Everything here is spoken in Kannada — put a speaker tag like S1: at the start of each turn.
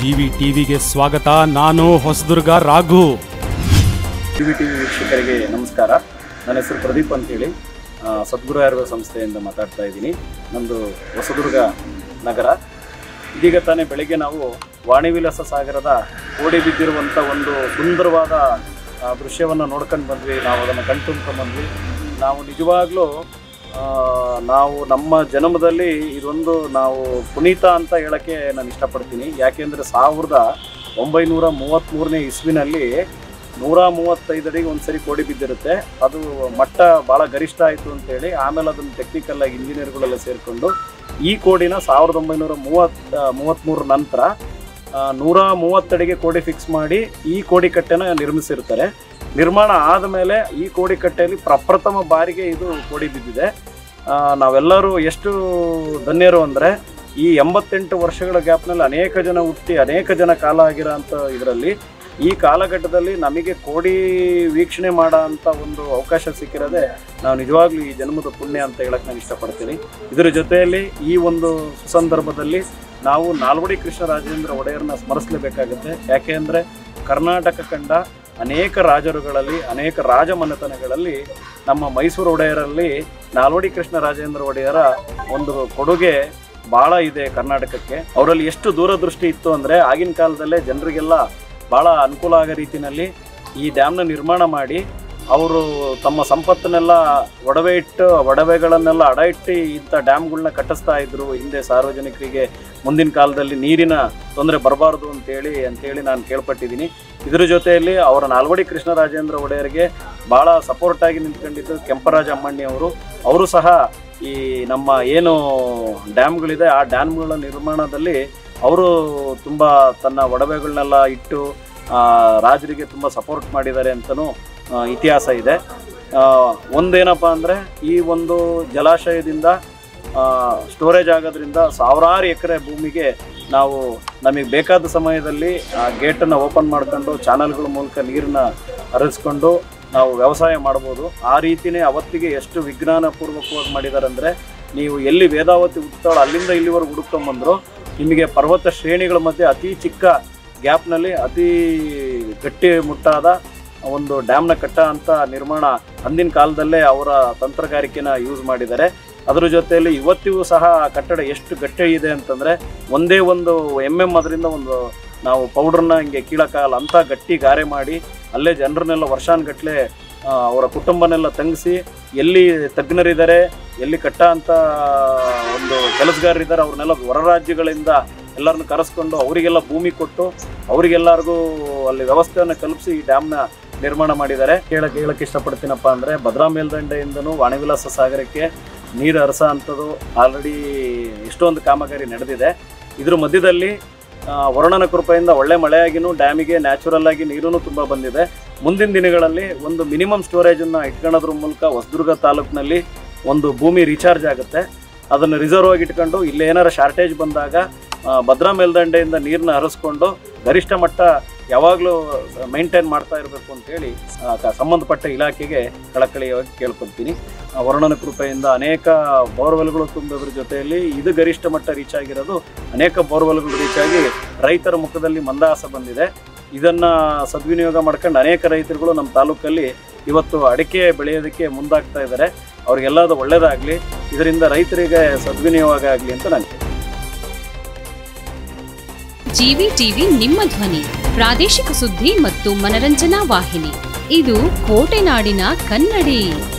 S1: ಜಿವಿ ಟಿವಿಗೆ ಸ್ವಾಗತ ನಾನು Hosadurga Raghu
S2: T V T V ವೀಕ್ಷಕರಿಗೆ ನಮಸ್ಕಾರ ನನ್ನ ಹೆಸರು ಪ್ರದೀಪ್ ಅಂತೇಳಿ ಆ, ಸದ್ಗುರು ಆಯುರ್ವೇದ ಸಂಸ್ಥೆಯಿಂದ ಮಾತಾಡ್ತಾ ಇದ್ದೀನಿ ನಮ್ಮದು ಹೊಸದುರ್ಗ ನಗರ ಇದೀಗ ತಾನೇ ಬೆಳಗ್ಗೆ ನಾವು ವಾಣಿವಿಲಾಸ ಸಾಗರದ ಓಡಿ ಬಿದ್ದಿರುವಂಥ ಒಂದು ಸುಂದರವಾದ ದೃಶ್ಯವನ್ನು ನೋಡ್ಕೊಂಡು ಬಂದ್ವಿ ನಾವು ಅದನ್ನು ಕಣ್ತುಂಬ್ಕೊಂಡ್ಬಂದ್ವಿ ನಾವು ನಿಜವಾಗ್ಲೂ ಆ, ನಾವು ನಮ್ಮ ಜನ್ಮದಲ್ಲಿ ಇದೊಂದು ನಾವು ಪುನೀತ ಅಂತ ಹೇಳೋಕ್ಕೆ ನಾನು ಇಷ್ಟಪಡ್ತೀನಿ ಯಾಕೆಂದರೆ ಸಾವಿರದ ಒಂಬೈನೂರ ಮೂವತ್ತ್ಮೂರನೇ ಇಸ್ವಿನಲ್ಲಿ ನೂರ ಮೂವತ್ತೈದು ಅಡಿಗೆ ಒಂದ್ಸರಿ ಕೋಡಿ ಬಿದ್ದಿರುತ್ತೆ ಅದು ಮಟ್ಟ ಭಾಳ ಗರಿಷ್ಠ ಆಯಿತು ಅಂತೇಳಿ ಆಮೇಲೆ ಅದನ್ನು ಟೆಕ್ನಿಕಲ್ ಆಗಿ ಇಂಜಿನಿಯರ್ಗಳೆಲ್ಲ ಸೇರಿಕೊಂಡು ಈ ಕೋಡಿನ ಸಾವಿರದ ಒಂಬೈನೂರ ಮೂವತ್ತ ಮೂವತ್ತ್ಮೂರ ನಂತರ ಆ, ನೂರ ಮೂವತ್ತಡಿಗೆ ಕೋಡಿ ಫಿಕ್ಸ್ ಮಾಡಿ ಈ ಕೋಡಿ ಕಟ್ಟೆನ ನಿರ್ಮಿಸಿರ್ತಾರೆ ನಿರ್ಮಾಣ ಆದಮೇಲೆ ಈ ಕೋಡಿ ಕಟ್ಟೆಯಲ್ಲಿ ಪ್ರಪ್ರಥಮ ಬಾರಿಗೆ ಇದು ಕೋಡಿ ಬಿದ್ದಿದೆ ಆ, ನಾವೆಲ್ಲರೂ ಎಷ್ಟು ಧನ್ಯರು ಅಂದರೆ ಈ ಎಂಬತ್ತೆಂಟು ವರ್ಷಗಳ ಗ್ಯಾಪ್ನಲ್ಲಿ ಅನೇಕ ಜನ ಹುಟ್ಟಿ ಅನೇಕ ಜನ ಕಾಲ ಆಗಿರೋ ಅಂಥ ಇದರಲ್ಲಿ ಈ ಕಾಲಘಟ್ಟದಲ್ಲಿ ನಮಗೆ ಕೋಡಿ ವೀಕ್ಷಣೆ ಮಾಡೋ ಅಂಥ ಒಂದು ಅವಕಾಶ ಸಿಕ್ಕಿರೋದೆ ನಾವು ನಿಜವಾಗ್ಲೂ ಈ ಜನ್ಮದ ಪುಣ್ಯ ಅಂತ ಹೇಳಕ್ಕೆ ನಾನು ಇಷ್ಟಪಡ್ತೀನಿ ಇದರ ಜೊತೆಯಲ್ಲಿ ಈ ಒಂದು ಸುಸಂದರ್ಭದಲ್ಲಿ ನಾವು ನಾಲ್ವಡಿ ಕೃಷ್ಣರಾಜೇಂದ್ರ ಒಡೆಯರನ್ನ ಸ್ಮರಿಸಲೇಬೇಕಾಗುತ್ತೆ ಯಾಕೆ ಅಂದರೆ ಕರ್ನಾಟಕ ಕಂಡ ಅನೇಕ ರಾಜರುಗಳಲ್ಲಿ ಅನೇಕ ರಾಜಮನೆತನಗಳಲ್ಲಿ ನಮ್ಮ ಮೈಸೂರು ಒಡೆಯರಲ್ಲಿ ನಾಲ್ವಡಿ ಕೃಷ್ಣರಾಜೇಂದ್ರ ಒಡೆಯರ ಒಂದು ಕೊಡುಗೆ ಭಾಳ ಇದೆ ಕರ್ನಾಟಕಕ್ಕೆ ಅವರಲ್ಲಿ ಎಷ್ಟು ದೂರದೃಷ್ಟಿ ಇತ್ತು ಅಂದರೆ ಆಗಿನ ಕಾಲದಲ್ಲೇ ಜನರಿಗೆಲ್ಲ ಭಾಳ ಅನುಕೂಲ ಆಗೋ ರೀತಿಯಲ್ಲಿ ಈ ಡ್ಯಾಮ್ನ ನಿರ್ಮಾಣ ಮಾಡಿ ಅವರು ತಮ್ಮ ಸಂಪತ್ತನ್ನೆಲ್ಲ ಒಡವೆ ಇಟ್ಟು ಒಡವೆಗಳನ್ನೆಲ್ಲ ಅಡ ಇಟ್ಟು ಇಂಥ ಡ್ಯಾಮ್ಗಳನ್ನ ಕಟ್ಟಿಸ್ತಾ ಇದ್ರು ಹಿಂದೆ ಸಾರ್ವಜನಿಕರಿಗೆ ಮುಂದಿನ ಕಾಲದಲ್ಲಿ ನೀರಿನ ತೊಂದರೆ ಬರಬಾರ್ದು ಅಂತೇಳಿ ಅಂತೇಳಿ ನಾನು ಕೇಳ್ಪಟ್ಟಿದ್ದೀನಿ ಇದ್ರ ಜೊತೆಯಲ್ಲಿ ಅವರ ನಾಲ್ವಡಿ ಕೃಷ್ಣರಾಜೇಂದ್ರ ಒಡೆಯರಿಗೆ ಭಾಳ ಸಪೋರ್ಟಾಗಿ ನಿಂತ್ಕೊಂಡಿದ್ದು ಕೆಂಪರಾಜ ಅಮ್ಮಣ್ಣಿ ಅವರು ಅವರು ಸಹ ಈ ನಮ್ಮ ಏನು ಡ್ಯಾಮ್ಗಳಿದೆ ಆ ಡ್ಯಾಮ್ಗಳ ನಿರ್ಮಾಣದಲ್ಲಿ ಅವರು ತುಂಬ ತನ್ನ ಒಡವೆಗಳನ್ನೆಲ್ಲ ಇಟ್ಟು ಆ, ರಾಜರಿಗೆ ತುಂಬ ಸಪೋರ್ಟ್ ಮಾಡಿದ್ದಾರೆ ಅಂತಲೂ ಆ, ಇತಿಹಾಸ ಇದೆ ಆ, ಒಂದೇನಪ್ಪ ಅಂದರೆ ಈ ಒಂದು ಜಲಾಶಯದಿಂದ ಸ್ಟೋರೇಜ್ ಆಗೋದ್ರಿಂದ ಸಾವಿರಾರು ಎಕರೆ ಭೂಮಿಗೆ ನಾವು ನಮಗೆ ಬೇಕಾದ ಸಮಯದಲ್ಲಿ ಆ ಗೇಟನ್ನು ಓಪನ್ ಮಾಡ್ಕೊಂಡು ಚಾನಲ್ಗಳ ಮೂಲಕ ನೀರನ್ನ ಹರಿಸ್ಕೊಂಡು ನಾವು ವ್ಯವಸಾಯ ಮಾಡ್ಬೋದು ಆ ರೀತಿನೇ ಅವತ್ತಿಗೆ ಎಷ್ಟು ವಿಜ್ಞಾನಪೂರ್ವಕವಾಗಿ ಮಾಡಿದ್ದಾರೆ ಅಂದರೆ ನೀವು ಎಲ್ಲಿ ವೇದಾವತಿ ಹುಡ್ತಾಳೋ ಅಲ್ಲಿಂದ ಇಲ್ಲಿವರೆಗೂ ಹುಡುಕೊಂಬಂದ್ರು ನಿಮಗೆ ಪರ್ವತ ಶ್ರೇಣಿಗಳ ಮಧ್ಯೆ ಅತಿ ಚಿಕ್ಕ ಗ್ಯಾಪ್ನಲ್ಲಿ ಅತಿ ಗಟ್ಟಿ ಮುಟ್ಟಾದ ಒಂದು ಡ್ಯಾಮ್ನ ಕಟ್ಟ ಅಂತ ನಿರ್ಮಾಣ ಅಂದಿನ ಕಾಲದಲ್ಲೇ ಅವರ ತಂತ್ರಗಾರಿಕೆನ ಯೂಸ್ ಮಾಡಿದ್ದಾರೆ ಅದರ ಜೊತೆಯಲ್ಲಿ ಇವತ್ತಿಗೂ ಸಹ ಆ ಕಟ್ಟಡ ಎಷ್ಟು ಗಟ್ಟಿ ಇದೆ ಅಂತಂದರೆ ಒಂದೇ ಒಂದು ಎಮ್ ಎಮ್ ಅದರಿಂದ ಒಂದು ನಾವು ಪೌಡ್ರನ್ನ ಹಿಂಗೆ ಕೀಳಕ್ಕಾಗಲ್ಲ ಅಂಥ ಗಟ್ಟಿ ಗಾರೆ ಮಾಡಿ ಅಲ್ಲೇ ಜನರನ್ನೆಲ್ಲ ವರ್ಷಾನ್ಗಟ್ಲೆ ಆ, ಅವರ ಕುಟುಂಬನೆಲ್ಲ ತಂಗಿಸಿ ಎಲ್ಲಿ ತಜ್ಞರಿದ್ದಾರೆ ಎಲ್ಲಿ ಕಟ್ಟ ಅಂತ ಒಂದು ಕೆಲಸಗಾರರಿದ್ದಾರೆ ಅವ್ರನ್ನೆಲ್ಲ ಹೊರ ರಾಜ್ಯಗಳಿಂದ ಎಲ್ಲರನ್ನ ಕರೆಸ್ಕೊಂಡು ಅವರಿಗೆಲ್ಲ ಭೂಮಿ ಕೊಟ್ಟು ಅವರಿಗೆಲ್ಲರಿಗೂ ಅಲ್ಲಿ ವ್ಯವಸ್ಥೆಯನ್ನು ಕಲ್ಪಿಸಿ ಈ ಡ್ಯಾಮ್ನ ನಿರ್ಮಾಣ ಮಾಡಿದ್ದಾರೆ ಕೇಳಕ್ಕೆ ಹೇಳಕ್ಕೆ ಇಷ್ಟಪಡ್ತೀನಪ್ಪ ಅಂದರೆ ಭದ್ರಾ ಮೇಲ್ದಂಡೆಯಿಂದನೂ ವಾಣಿವಿಲಾಸ ಸಾಗರಕ್ಕೆ ನೀರು ಹರಿಸೋ ಅಂಥದ್ದು ಆಲ್ರೆಡಿ ಎಷ್ಟೊಂದು ಕಾಮಗಾರಿ ನಡೆದಿದೆ ಇದ್ರ ಮಧ್ಯದಲ್ಲಿ ಆ, ವರುಣನ ಕೃಪೆಯಿಂದ ಒಳ್ಳೆ ಮಳೆಯಾಗಿನೂ ಡ್ಯಾಮಿಗೆ ನ್ಯಾಚುರಲ್ ಆಗಿ ನೀರೂ ತುಂಬ ಬಂದಿದೆ ಮುಂದಿನ ದಿನಗಳಲ್ಲಿ ಒಂದು ಮಿನಿಮಮ್ ಸ್ಟೋರೇಜನ್ನು ಇಟ್ಕೊಳ್ಳೋದ್ರ ಮೂಲಕ ಹೊಸದುರ್ಗ ತಾಲೂಕಿನಲ್ಲಿ ಒಂದು ಭೂಮಿ ರೀಚಾರ್ಜ್ ಆಗುತ್ತೆ ಅದನ್ನು ರಿಸರ್ವ್ ಆಗಿ ಇಟ್ಕೊಂಡು ಇಲ್ಲಿ ಏನಾರ ಶಾರ್ಟೇಜ್ ಬಂದಾಗ ಆ, ಭದ್ರಾ ಮೇಲ್ದಂಡೆಯಿಂದ ನೀರನ್ನ ಹರಿಸ್ಕೊಂಡು ಗರಿಷ್ಠ ಮಟ್ಟ ಯಾವಾಗಲೂ ಮೈಂಟೈನ್ ಮಾಡ್ತಾ ಇರಬೇಕು ಅಂತೇಳಿ ಆ, ಕ- ಸಂಬಂಧಪಟ್ಟ ಇಲಾಖೆಗೆ ಕಳಕಳಿಯಾಗಿ ಕೇಳ್ಕೊತೀನಿ ಆ, ವರುಣನ ಕೃಪೆಯಿಂದ ಅನೇಕ ಬೋರ್ವೆಲ್ಗಳು ತುಂಬೋದ್ರ ಜೊತೆಯಲ್ಲಿ ಇದು ಗರಿಷ್ಠ ಮಟ್ಟ ರೀಚ್ ಆಗಿರೋದು ಅನೇಕ ಬೋರ್ವೆಲ್ಗಳು ರೀಚ್ ಆಗಿ ರೈತರ ಮುಖದಲ್ಲಿ ಮಂದಹಾಸ ಬಂದಿದೆ ಇದನ್ನ ಸದ್ವಿನಿಯೋಗ ಮಾಡ್ಕೊಂಡು ಅನೇಕ ರೈತರುಗಳು ನಮ್ಮ ತಾಲೂಕಲ್ಲಿ ಇವತ್ತು ಅಡಿಕೆ ಬೆಳೆಯೋದಕ್ಕೆ ಮುಂದಾಗ್ತಾ ಇದ್ದಾರೆ ಅವ್ರಿಗೆಲ್ಲದು ಒಳ್ಳೇದಾಗಲಿ ಇದರಿಂದ ರೈತರಿಗೆ ಸದ್ವಿನಿಯೋಗ ಆಗಲಿ ಅಂತ ನಾನು
S3: ಜಿವಿ ಟಿವಿ ನಿಮ್ಮ ಧ್ವನಿ ಪ್ರಾದೇಶಿಕ ಸುದ್ದಿ ಮತ್ತು ಮನರಂಜನಾ ವಾಹಿನಿ ಇದು ಕೋಟೆನಾಡಿನ ಕನ್ನಡಿ